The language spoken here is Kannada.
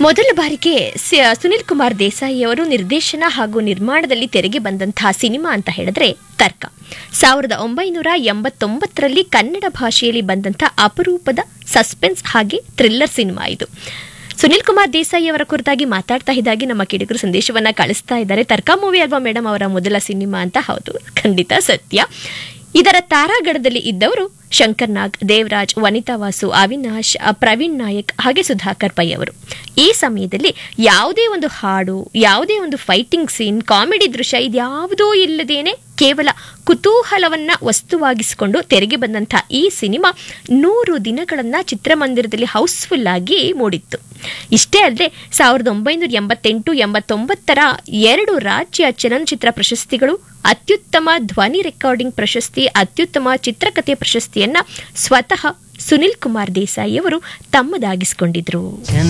ಮೊದಲ ಬಾರಿಗೆ ಸ- ಸುನಿಲ್ ಕುಮಾರ್ ದೇಸಾಯಿ ಅವರು ನಿರ್ದೇಶನ ಹಾಗೂ ನಿರ್ಮಾಣದಲ್ಲಿ ತೆರೆಗೆ ಬಂದಂತಹ ಸಿನಿಮಾ ಅಂತ ಹೇಳಿದ್ರೆ ತರ್ಕ ಸಾವಿರದ ಒಂಬೈನೂರ ಎಂಬತ್ತೊಂಬತ್ತರಲ್ಲಿ ಕನ್ನಡ ಭಾಷೆಯಲ್ಲಿ ಬಂದಂಥ ಅಪರೂಪದ ಸಸ್ಪೆನ್ಸ್ ಹಾಗೆ ಥ್ರಿಲ್ಲರ್ ಸಿನಿಮಾ ಇದು ಸುನಿಲ್ ಕುಮಾರ್ ದೇಸಾಯಿ ಅವರ ಕುರಿತಾಗಿ ಮಾತಾಡ್ತಾ ಇದ್ದಾಗೆ ನಮ್ಮ ಕಿಡಿಗರು ಸಂದೇಶವನ್ನ ಕಳಿಸ್ತಾ ಇದ್ದಾರೆ ತರ್ಕ ಮೂವಿ ಅಲ್ವಾ ಮೇಡಮ್ ಅವರ ಮೊದಲ ಸಿನಿಮಾ ಅಂತ ಹೌದು ಖಂಡಿತ ಸತ್ಯ ಇದರ ತಾರಾಗಢದಲ್ಲಿ ಇದ್ದವರು ಶಂಕರ್ ನಾಗ್ ದೇವರಾಜ್ ವನಿತಾ ವಾಸು ಅವಿನಾಶ್ ಅ, ಪ್ರವೀಣ್ ನಾಯಕ್ ಹಾಗೆ ಸುಧಾಕರ್ ಪೈ ಅವರು ಈ ಸಮಯದಲ್ಲಿ ಯಾವುದೇ ಒಂದು ಹಾಡು ಯಾವುದೇ ಒಂದು ಫೈಟಿಂಗ್ ಸೀನ್ ಕಾಮಿಡಿ ದೃಶ್ಯ ಇದ್ಯಾವುದೂ ಇಲ್ಲದೇನೆ ಕೇವಲ ಕುತೂಹಲವನ್ನ ವಸ್ತುವಾಗಿಸಿಕೊಂಡು ತೆರೆಗೆ ಬಂದಂಥ ಈ ಸಿನಿಮಾ ನೂರು ದಿನಗಳನ್ನ ಚಿತ್ರಮಂದಿರದಲ್ಲಿ ಹೌಸ್ಫುಲ್ ಆಗಿ ಮೂಡಿತ್ತು ಇಷ್ಟೇ ಅಲ್ಲದೆ ಸಾವಿರದ ಒಂಬೈನೂರ ಎಂಬತ್ತೆಂಟು ಎಂಬತ್ತೊಂಬತ್ತರ ಎರಡು ರಾಜ್ಯ ಚಲನಚಿತ್ರ ಪ್ರಶಸ್ತಿಗಳು ಅತ್ಯುತ್ತಮ ಧ್ವನಿ ರೆಕಾರ್ಡಿಂಗ್ ಪ್ರಶಸ್ತಿ ಅತ್ಯುತ್ತಮ ಚಿತ್ರಕಥೆ ಪ್ರಶಸ್ತಿಯನ್ನ ಸ್ವತಃ ಸುನಿಲ್ ಕುಮಾರ್ ದೇಸಾಯಿ ಅವರು ತಮ್ಮದಾಗಿಸಿಕೊಂಡಿದ್ರು